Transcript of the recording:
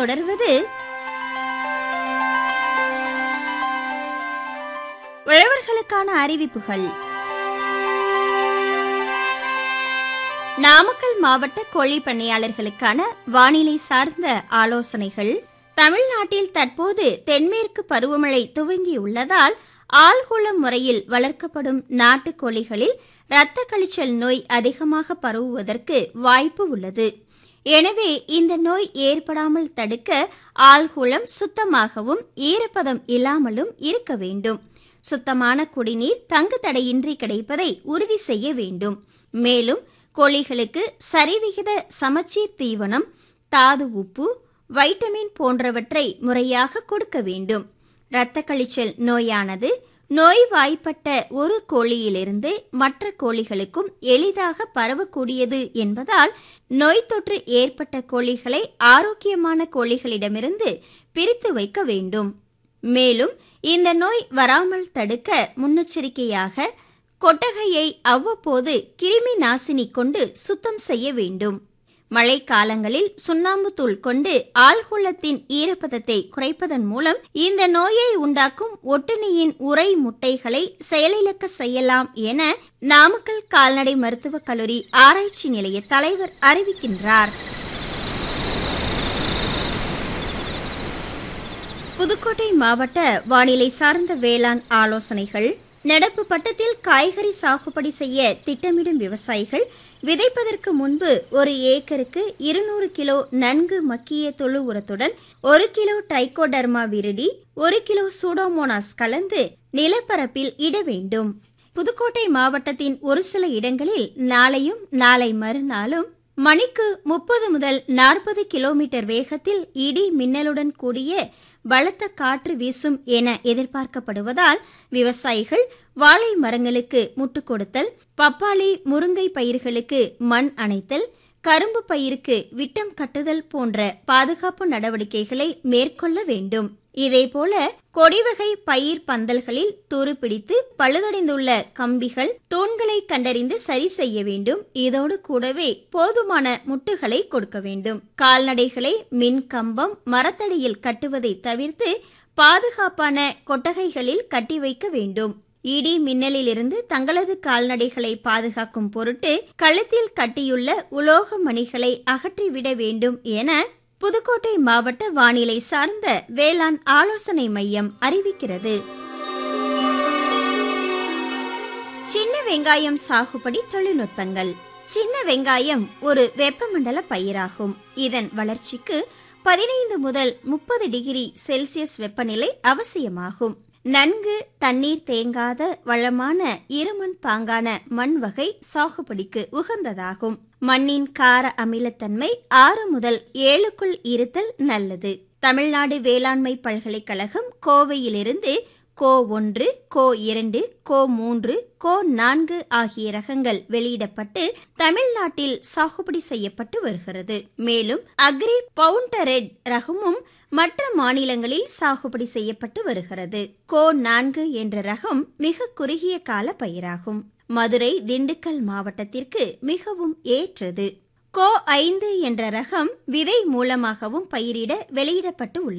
தொடர்வது உழவர்களுக்கான அறிவிப்புகள் நாமக்கல் மாவட்ட கோழி பண்ணையாளர்களுக்கான வானிலை சார்ந்த ஆலோசனைகள் தமிழ்நாட்டில் தற்போது தென்மேற்கு பருவமழை துவங்கியுள்ளதால் ஆள்குளம் முறையில் வளர்க்கப்படும் நாட்டுக் கோழிகளில் இரத்த கழிச்சல் நோய் அதிகமாக பரவுவதற்கு வாய்ப்பு உள்ளது எனவே இந்த நோய் ஏற்படாமல் தடுக்க ஆள்குளம் சுத்தமாகவும் ஈரப்பதம் இல்லாமலும் இருக்க வேண்டும் சுத்தமான குடிநீர் தங்கு தடையின்றி கிடைப்பதை உறுதி செய்ய வேண்டும் மேலும் கோழிகளுக்கு சரிவிகித சமச்சீர் தீவனம் தாது உப்பு வைட்டமின் போன்றவற்றை முறையாக கொடுக்க வேண்டும் இரத்த கழிச்சல் நோயானது நோய்வாய்ப்பட்ட ஒரு கோழியிலிருந்து மற்ற கோழிகளுக்கும் எளிதாக பரவக்கூடியது என்பதால் நோய் தொற்று ஏற்பட்ட கோழிகளை ஆரோக்கியமான கோழிகளிடமிருந்து பிரித்து வைக்க வேண்டும் மேலும் இந்த நோய் வராமல் தடுக்க முன்னெச்சரிக்கையாக கொட்டகையை அவ்வப்போது கிருமி நாசினி கொண்டு சுத்தம் செய்ய வேண்டும் மழைக்காலங்களில் சுண்ணாம்பு தூள் கொண்டு ஆழ்குளத்தின் ஈரப்பதத்தை குறைப்பதன் மூலம் இந்த நோயை உண்டாக்கும் ஒட்டுண்ணியின் உரை முட்டைகளை செயலிழக்க செய்யலாம் என நாமக்கல் கால்நடை மருத்துவக் கல்லூரி ஆராய்ச்சி நிலைய தலைவர் அறிவிக்கின்றார் புதுக்கோட்டை மாவட்ட வானிலை சார்ந்த வேளாண் ஆலோசனைகள் நடப்பு பட்டத்தில் காய்கறி சாகுபடி செய்ய திட்டமிடும் விவசாயிகள் விதைப்பதற்கு முன்பு ஒரு ஏக்கருக்கு இருநூறு கிலோ நன்கு மக்கிய தொழு உரத்துடன் ஒரு கிலோ டைகோடர்மா விரிடி ஒரு கிலோ சூடோமோனாஸ் கலந்து நிலப்பரப்பில் இட வேண்டும் புதுக்கோட்டை மாவட்டத்தின் ஒரு சில இடங்களில் நாளையும் நாளை மறுநாளும் மணிக்கு முப்பது முதல் நாற்பது கிலோமீட்டர் வேகத்தில் இடி மின்னலுடன் கூடிய பலத்த காற்று வீசும் என எதிர்பார்க்கப்படுவதால் விவசாயிகள் வாழை மரங்களுக்கு முட்டு கொடுத்தல் பப்பாளி முருங்கை பயிர்களுக்கு மண் அணைத்தல் கரும்பு பயிருக்கு விட்டம் கட்டுதல் போன்ற பாதுகாப்பு நடவடிக்கைகளை மேற்கொள்ள வேண்டும் இதேபோல கொடிவகை பயிர் பந்தல்களில் துருப்பிடித்து பழுதடைந்துள்ள கம்பிகள் தூண்களை கண்டறிந்து சரி செய்ய வேண்டும் இதோடு கூடவே போதுமான முட்டுகளை கொடுக்க வேண்டும் கால்நடைகளை மின் கம்பம் மரத்தடியில் கட்டுவதை தவிர்த்து பாதுகாப்பான கொட்டகைகளில் கட்டி வைக்க வேண்டும் இடி மின்னலிலிருந்து தங்களது கால்நடைகளை பாதுகாக்கும் பொருட்டு கழுத்தில் கட்டியுள்ள உலோக மணிகளை அகற்றிவிட வேண்டும் என புதுக்கோட்டை மாவட்ட வானிலை சார்ந்த வேளாண் ஆலோசனை மையம் அறிவிக்கிறது சின்ன வெங்காயம் சாகுபடி தொழில்நுட்பங்கள் சின்ன வெங்காயம் ஒரு வெப்பமண்டல பயிராகும் இதன் வளர்ச்சிக்கு பதினைந்து முதல் முப்பது டிகிரி செல்சியஸ் வெப்பநிலை அவசியமாகும் நன்கு தண்ணீர் தேங்காத வளமான இருமண் பாங்கான மண் வகை சாகுபடிக்கு உகந்ததாகும் மண்ணின் கார அமிலத்தன்மை ஆறு முதல் ஏழுக்குள் இருத்தல் நல்லது தமிழ்நாடு வேளாண்மை பல்கலைக்கழகம் கோவையிலிருந்து கோ ஒன்று கோ இரண்டு கோ மூன்று கோ நான்கு ஆகிய ரகங்கள் வெளியிடப்பட்டு தமிழ்நாட்டில் சாகுபடி செய்யப்பட்டு வருகிறது மேலும் அக்ரி பவுண்டரெட் ரகமும் மற்ற மாநிலங்களில் சாகுபடி செய்யப்பட்டு வருகிறது கோ நான்கு என்ற ரகம் மிக குறுகிய கால பயிராகும் மதுரை திண்டுக்கல் மாவட்டத்திற்கு மிகவும் ஏற்றது கோ ஐந்து என்ற ரகம் விதை மூலமாகவும் பயிரிட வெளியிடப்பட்டு உள்ளது